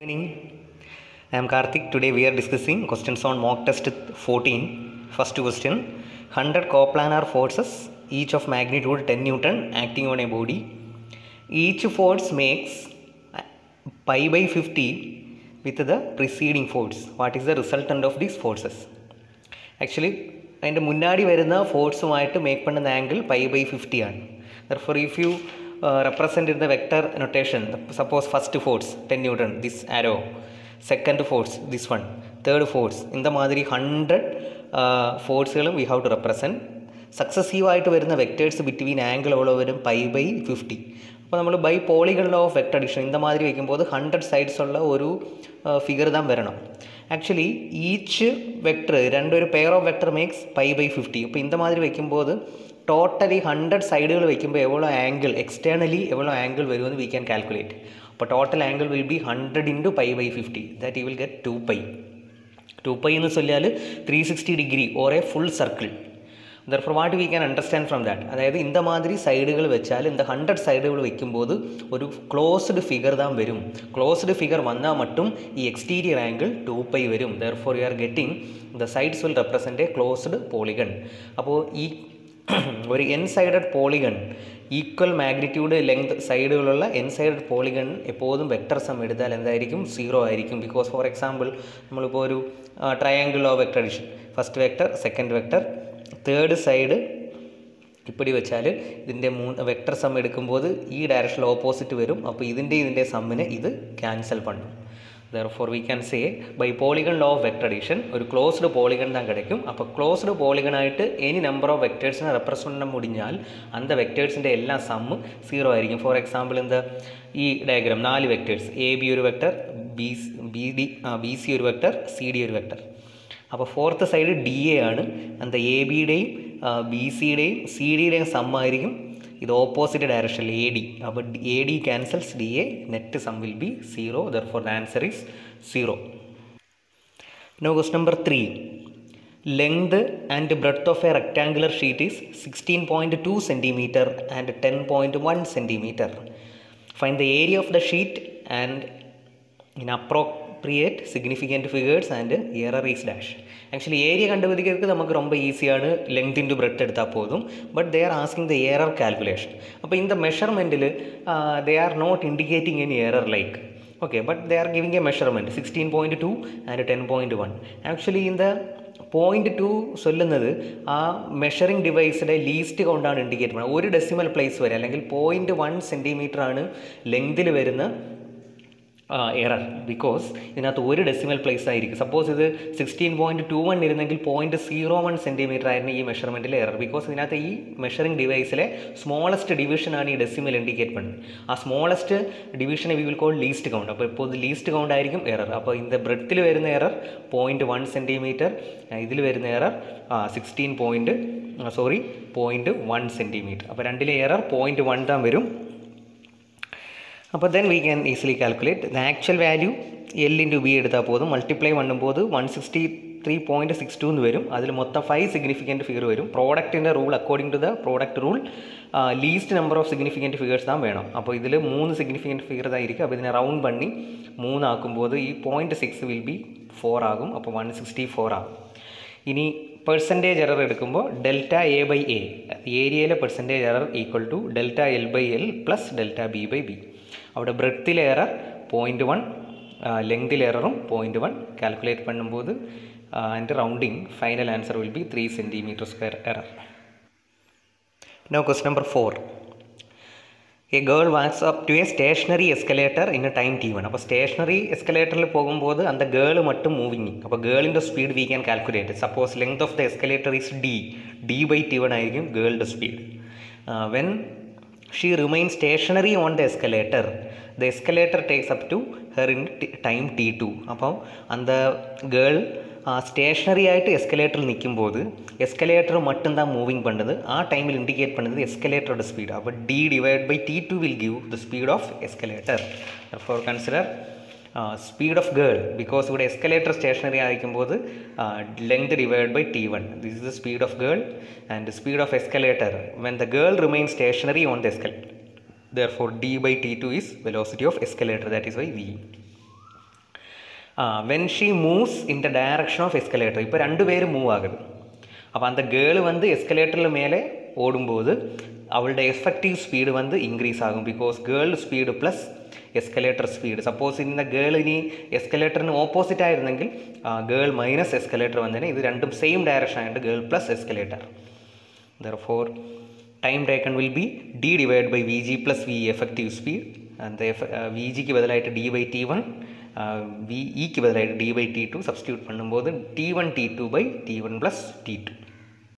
Morning. I am Karthik. Today we are discussing questions on mock test 14. First question 100 coplanar forces, each of magnitude 10 Newton, acting on a body. Each force makes uh, pi by 50 with the preceding force. What is the resultant of these forces? Actually അതിൻ്റെ മുന്നാടി വരുന്ന ഫോഴ്സുമായിട്ട് make പണ്ടുന്ന angle pi by fifty ആണ് therefore if you represent in the vector notation suppose first force ten newton this arrow second force this one third force இந்த മാതിരി hundred ഫോഴ്സുകളും we have to represent സക്സസീവായിട്ട് വരുന്ന vectors between angle എவ்வளோ വരും pi by fifty അപ്പോൾ നമ്മൾ by പോളികൾ law of vector addition இந்த மாதிரி வைக்கும்போது ஹண்ட்ரட் சைட்ஸ் உள்ள ஒரு ഫിഗർ தான் വരണം ആക്ച്വലി ഈച്ച് വെക്ടർ രണ്ടൊരു pair of vector makes pi by fifty അപ്പോൾ இந்த மாதிரி வைக்கும்போது ടോട്ടലി ഹൺഡ്രഡ് സൈഡുകൾ വയ്ക്കുമ്പോൾ എവ്വളോ ആംഗിൾ എക്സ്റ്റേണലി എവ്വളോ ആംഗിൾ വരുമെന്ന് വി ക്യാൻ കാൽക്കുലേറ്റ് അപ്പോൾ total angle will be hundred into pi by fifty that you will get two pi two pi എന്ന് ചൊല്ലിയാൽ three sixty degree or a full circle therefore what we can understand from that അതായത് இந்த மாதிரி സൈഡുകൾ വെച്ചാൽ இந்த hundred സൈഡുകൾ വെക്കുമ്പോൾ ഒരു closed figure താൻ വരും ക്ലോസ്ഡ് ഫിഗർ വന്നാൽ മട്ടും ഈ എക്സ്റ്റീരിയർ ആംഗിൾ ടു പൈ വരും therefore you are getting the sides will represent a closed polygon അപ്പോൾ ഈ ഒരു N sided polygon equal magnitude length സൈഡുകളുള്ള എൻ സൈഡഡ് പോളിഗൺ എപ്പോഴും വെക്ടർ സം എടുത്താൽ എന്തായിരിക്കും സീറോ ആയിരിക്കും ബിക്കോസ് ഫോർ എക്സാമ്പിൾ നമ്മളിപ്പോൾ ഒരു triangle of vector addition first vector second vector third side ഇപ്പടി വെച്ചാൽ ഇതിൻ്റെ മൂന്ന് വെക്ടർ സം എടുക്കുമ്പോൾ ഈ ഡയറക്ഷനിൽ ഓപ്പോസിറ്റ് വരും അപ്പോൾ ഇതിൻ്റെ ഇതിൻ്റെ സമ്മിനെ ഇത് ക്യാൻസൽ பண்ணும் therefore we can say by polygon law of vector addition ഒരു ക്ലോസ്ഡ് പോളിഗൺ தான் கிடைக்கும் അപ്പോൾ ക്ലോസ്ഡ് പോളിഗൺ ആയിട്ട് എനി നമ്പർ ഓഫ് വെക്ടേഴ്സിനെ റെപ്രസെൻ്റ് பண்ண முடிஞ்சாൽ அந்த വെക്ടേഴ്സിൻ്റെ എല്ലാ സമ്മ് സീറോ ആയിരിക്കും ഫോർ എക്സാമ്പിൾ എന്താ ഈ ഡയഗ്രാം നാല് വെക്ടേഴ്സ് എ ബി ഒരു vector B B D B C ഒരു വെക്ടർ സി ഡി ഒരു വെക്ടർ അപ്പോൾ ഫോർത്ത് സൈഡ് ഡി എ ആണ് എന്താ എ ബിയുടെയും ബി സിയുടെയും സി ഡിയുടെയും സമ്മായിരിക്കും ഇത് ഓപ്പോസിറ്റ് ഡയറക്ഷനിൽ എ ഡി അപ്പോൾ A D ക്യാൻസൽസ് D A net sum will be zero therefore the answer is zero no quest number three length and breadth of a rectangular sheet is sixteen point two centimetre and ten point one centimetre find the area of the sheet and in appropriate significant figures and error is dash actually area കണ്ടുപിടിக்கிறதுக்கு നമുക്ക് ரொம்ப ഈസിയാണ് length into breadth എടുത്താൽ പോതും but they are asking the error calculation അപ്പോൾ in the മെഷർമെൻറ്റിൽ they are not indicating an error like okay but they are giving a measurement sixteen point two and ten point one actually in the point two ചൊല്ലുന്നത് ആ measuring ഡിവൈസിൻ്റെ least കൊണ്ടാണ് indicate ചെയ്യുന്നത് ഒരു decimal place വരെ അല്ലെങ്കിൽ point one centimetre ആണ് ലെങ്തിൽ വരുന്ന എറർ ബിക്കോസ് ഇതിനകത്ത് ഒരു ഡെസിമൽ പ്ലേസ് ആയിരിക്കും സപ്പോസ് ഇത് സിക്സ്റ്റീൻ പോയിൻറ്റ് ടു വൺ ഇരുന്നെങ്കിൽ പോയിൻറ്റ് സീറോ വൺ സെൻറ്റിമീറ്റർ ആയിരുന്നു ഈ മെഷർമെൻറ്റിലെ എറർ ബിക്കോസ് ഇതിനകത്ത് ഈ മെഷറിംഗ് ഡിവൈസിലെ സ്മോളസ്റ്റ് ഡിവിഷനാണ് ഈ ഡെസിമൽ ഇൻഡിക്കേറ്റ് பண்ணுന്നത് ആ സ്മോളസ്റ്റ് ഡിവിഷനെ we will call least count അപ്പോൾ ഇപ്പോൾ ഇത് ലീസ്റ്റ് കൗണ്ട് ആയിരിക്കും എറർ അപ്പോൾ ഇതിൻ്റെ ബ്രെത്തിൽ വരുന്ന എറർ പോയിൻറ്റ് വൺ സെൻറ്റിമീറ്റർ ഇതിൽ വരുന്ന error sixteen point sorry point one centimetre അപ്പോൾ രണ്ടിലെ എറർ പോയിൻറ്റ് വൺ താൻ വരും അപ്പോൾ then we can easily calculate the actual value L into B എടുത്താൽ പോതും മൾട്ടിപ്ലൈ പണ്ണുമ്പോൾ one sixty three point six two എന്ന് വരും അതിൽ മൊത്തം ഫൈവ് സിഗ്നിഫിക്കൻറ്റ് ഫിഗർ വരും പ്രോഡക്റ്റിൻ്റെ rule according to the product rule least number of significant figures താൻ വേണം അപ്പോൾ ഇതിൽ മൂന്ന് സിഗ്നിഫിക്കൻറ്റ് ഫിഗർ ആയിരിക്കും അപ്പോൾ ഇതിനെ റൗണ്ട് പണി മൂന്നാക്കുമ്പോൾ ഈ point six will be four ആകും അപ്പോൾ വൺ സിക്സ്റ്റി ഫോർ ആകും ഇനി പെർസെൻറ്റേജ് എറർ എടുക്കുമ്പോൾ ഡെൽറ്റ എ ബൈ എ ഏരിയയിലെ percentage error equal to delta L by L plus delta B by B അവിടെ ബ്രെത്തിൽ എറർ പോയിൻറ്റ് വൺ ലെങ്തിൽ എററും പോയിൻറ്റ് വൺ കാൽക്കുലേറ്റ് பண்ணும்போது അതിൻ്റെ rounding final answer will be three centimetre square error no quest number four a girl walks up to a stationary escalator in a time T one അപ്പോൾ stationary എസ്കലേറ്ററിൽ പോകുമ്പോൾ അന്ത girl മട്ടും moving അപ്പോൾ ഗേളിൻ്റെ speed we can calculate suppose length of the escalator is D D by T one ആയിരിക്കും ഗേളുടെ speed when she remain stationary on the escalator the escalator takes up to her in time T two അപ്പോൾ അന്ത girl stationery ആയിട്ട് എസ്കലേറ്ററിൽ നിൽക്കുമ്പോൾ escalator மட்டும்தான் moving பண்ணுது ആ ടൈമിൽ ഇൻഡിക്കേറ്റ് பண்ணுது എസ്കലേറ്ററുടെ സ്പീഡ് അപ്പോൾ D divide by T two will give the speed of escalator for consider speed of girl because ഇവിടെ എസ്കലേറ്റർ സ്റ്റേഷനറി ആയിരിക്കുമ്പോൾ length divide by T one this is the speed of girl and speed of escalator when the girl remain stationary on the escalator therefore d by t2 is velocity of escalator that is why v when she moves in the direction of escalator இப்போ ரெண்டு பேரும் move ஆகுது அப்போ அந்த girl வந்து எஸ்கலேட்டரில் மேலே ஓடும்போது அவளோட எஃபெக்டிவ் ஸ்பீடு வந்து இன்க்ரீஸ் ஆகும் because girl speed plus escalator speed suppose ഇന്ന ഗേൾ ഇനി എസ്കലേറ്ററിന് ഓപ്പോസിറ്റ് ആയിരുന്നെങ്കിൽ ഗേൾ മൈനസ് എസ്കലേറ്റർ വന്നതിന് ഇത് രണ്ടും സെയിം ഡയറക്ഷൻ ആയിട്ട് girl plus escalator therefore time taken will be D divide by V G plus V effective speed അത് V ജിക്ക് ബദലായിട്ട് D by T one V ഇക്ക് ബദലായിട്ട് D by T two substitute പണുമ്പോൾ T one T to by T one plus T to